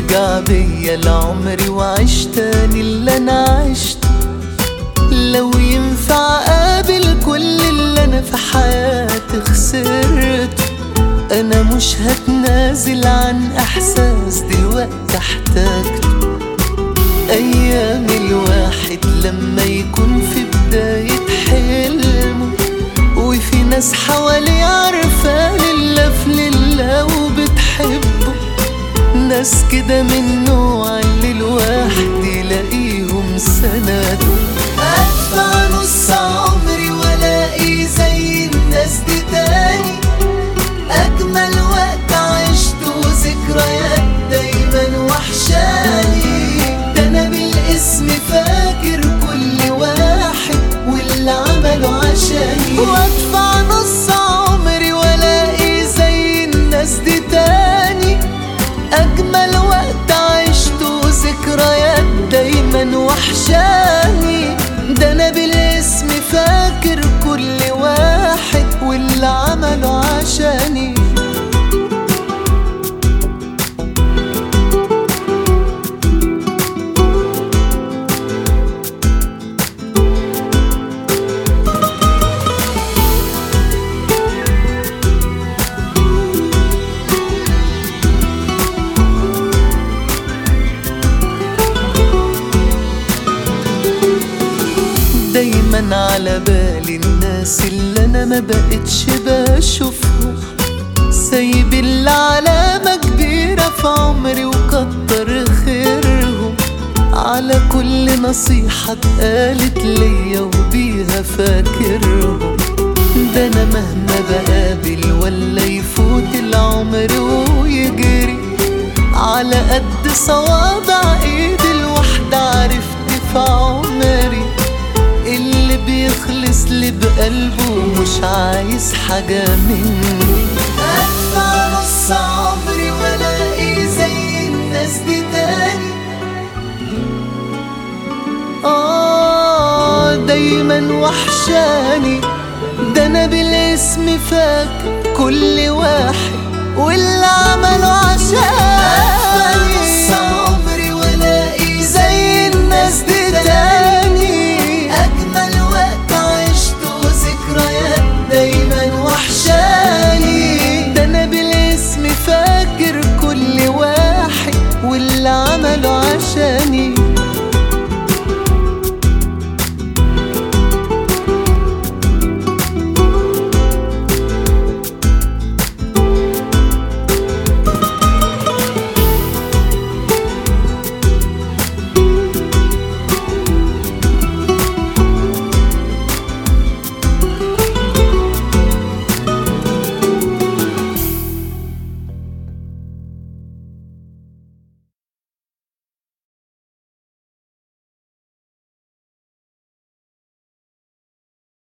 ارجع بيا لعمري وعيش تاني اللي انا عشته لو ينفع اقابل كل اللي انا في حياتي خسرته انا مش هتنازل عن احساس دلوقتي احتاجته ايام الواحد لما يكون في بداية حلمه وفي ناس حواليه عارفة لله في لله وبتحبه ناس كده من نوع اللي الواحد يلاقيهم سنده ادفع نص عمري والاقي زي الناس دي تاني اجمل وقت عشته ذكريات دايما وحشاني ده انا بالاسم فاكر كل واحد واللي عمله عشاني وادفع نص عمري والاقي زي الناس دي تاني اجمل وقت عشته ذكريات دايما وحشاني ده انا بالاسم فاكر كل واحد واللي عمله عشاني دايما على بالي الناس اللي انا ما بقتش بشوفهم سايب اللي علامة كبيرة في عمري وكتر خيرهم على كل نصيحة اتقالت ليا وبيها فاكرهم ده انا مهما بقابل ولا يفوت العمر ويجري على قد صوابع ايدي الواحدة عرفت في عمري اللي بيخلص لي بقلبه مش عايز حاجة مني أدفع نص عمري والاقي زي الناس دي تاني آه دايما وحشاني ده أنا بالاسم فاكر كل واحد واللي عمله عشاني نص عمري والاقي زي الناس دي تاني أجمل وقت عشته ذكريات دايما وحشاني ده أنا بالاسم فاكر كل واحد واللي عمله عشاني